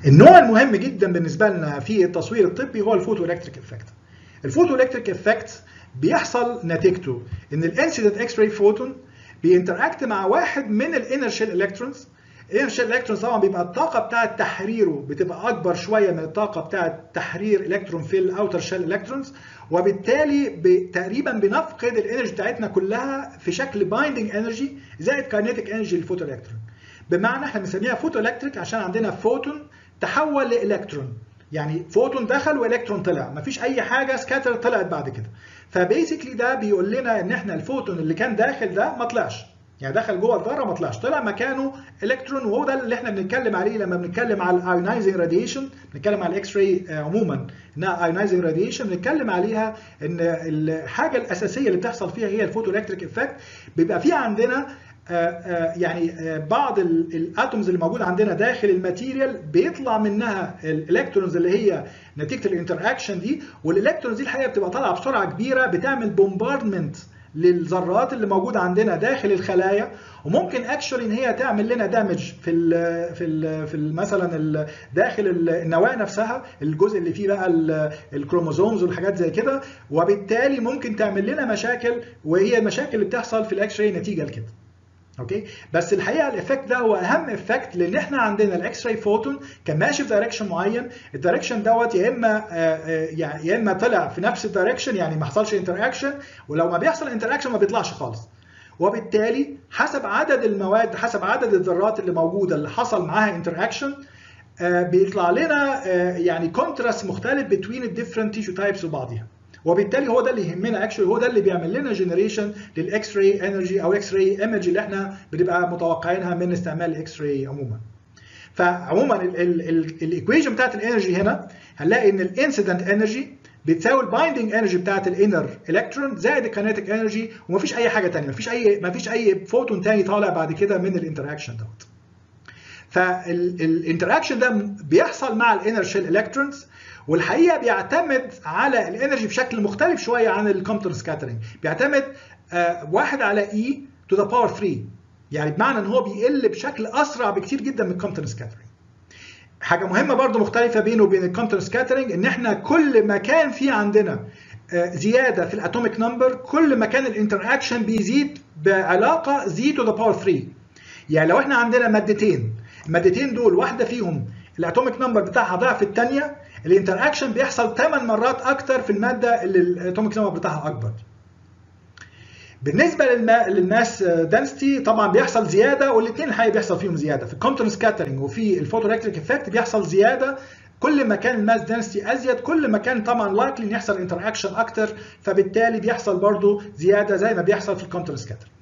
النوع المهم جدا بالنسبه لنا في التصوير الطبي هو الفوتو الكتريك افكت الفوتو الكتريك افكت بيحصل نتيجته ان الانسيدنت اكس راي فوتون بينتراكت مع واحد من الانر شيل الكترونز الانر شيل الكترونز طبعا بيبقى الطاقه بتاعه تحريره بتبقى اكبر شويه من الطاقه بتاعه تحرير الكترون في الاوتر شيل الكترونز وبالتالي تقريبا بنفقد الانرجي بتاعتنا كلها في شكل بايندنج انرجي زائد كاينيتيك انرجي للفوتو الكترون بمعنى احنا بنسميها فوتو الكتريك عشان عندنا فوتون تحول لالكترون يعني فوتون دخل والكترون طلع مفيش اي حاجه سكاتر طلعت بعد كده فبيسكلي ده بيقول لنا ان احنا الفوتون اللي كان داخل ده ما طلعش يعني دخل جوه الذره ما طلعش طلع مكانه الكترون وهو ده اللي احنا بنتكلم عليه لما بنتكلم على الايونايزنج راديشن بنتكلم على الاكس راي عموما انها ايونايزنج راديشن بنتكلم عليها ان الحاجه الاساسيه اللي بتحصل فيها هي الفوتو الكتريك افكت بيبقى في عندنا يعني بعض الاتومز اللي موجوده عندنا داخل الماتيريال بيطلع منها الالكترونز اللي هي نتيجه الانتر اكشن دي والالكترونز دي الحقيقه بتبقى طالعه بسرعه كبيره بتعمل بومباردمنت للذرات اللي موجوده عندنا داخل الخلايا وممكن اكشولي ان هي تعمل لنا دامج في ال في ال في ال مثلا ال داخل النواه نفسها الجزء اللي فيه بقى الكروموزومز والحاجات زي كده وبالتالي ممكن تعمل لنا مشاكل وهي المشاكل اللي بتحصل في الاكس راي نتيجه لكده اوكي بس الحقيقه الايفكت ده هو اهم ايفكت لان احنا عندنا الاكس راي فوتون كان ماشي في دايركشن معين الدايركشن دوت يا اما يعني يا اما طلع في نفس الدايركشن يعني ما حصلش انتر اكشن ولو ما بيحصل انتر اكشن ما بيطلعش خالص وبالتالي حسب عدد المواد حسب عدد الذرات اللي موجوده اللي حصل معاها انتر اكشن بيطلع لنا يعني كونتراست مختلف بين الديفرنت تيشو تايبس وبعضها وبالتالي هو ده اللي يهمنا اكشلي هو ده اللي بيعمل لنا جنريشن للاكس راي انرجي او اكس راي ايمج اللي احنا بنبقى متوقعينها من استعمال الاكس راي عموما فعموما الايكويشن بتاعت الانرجي هنا هنلاقي ان الانسيدنت انرجي بتساوي البايندنج انرجي بتاعت الانر الكترون زائد الكينيتيك انرجي ومفيش اي حاجه ثانيه مفيش اي مفيش اي فوتون ثاني طالع بعد كده من الانتراكشن دوت فالانتراكشن ده بيحصل مع الانر شيل الكترونز والحقيقه بيعتمد على الانرجي بشكل مختلف شويه عن الكومبتون سكاترينج بيعتمد آه واحد على اي تو ذا باور 3 يعني بمعنى ان هو بيقل بشكل اسرع بكتير جدا من الكومبتون سكاترينج حاجه مهمه برضو مختلفه بينه وبين الكومبتون سكاترينج ان احنا كل ما كان في عندنا آه زياده في الاتوميك نمبر كل ما كان الانتر اكشن بيزيد بعلاقه زي تو ذا باور 3 يعني لو احنا عندنا مادتين المادتين دول واحده فيهم الاتوميك نمبر بتاعها ضعف الثانيه الانتر اكشن بيحصل 8 مرات اكتر في الماده اللي الاتوميك نمبر بتاعها اكبر بالنسبه للما... للماس دنسيتي طبعا بيحصل زياده والاثنين الحقيقه بيحصل فيهم زياده في الكومبتون سكاترينج وفي الفوتو الكتريك افكت بيحصل زياده كل ما كان الماس دنسيتي ازيد كل ما كان طبعا لايكلي ان يحصل انتر اكشن اكتر فبالتالي بيحصل برضو زياده زي ما بيحصل في الكومبتون سكاترينج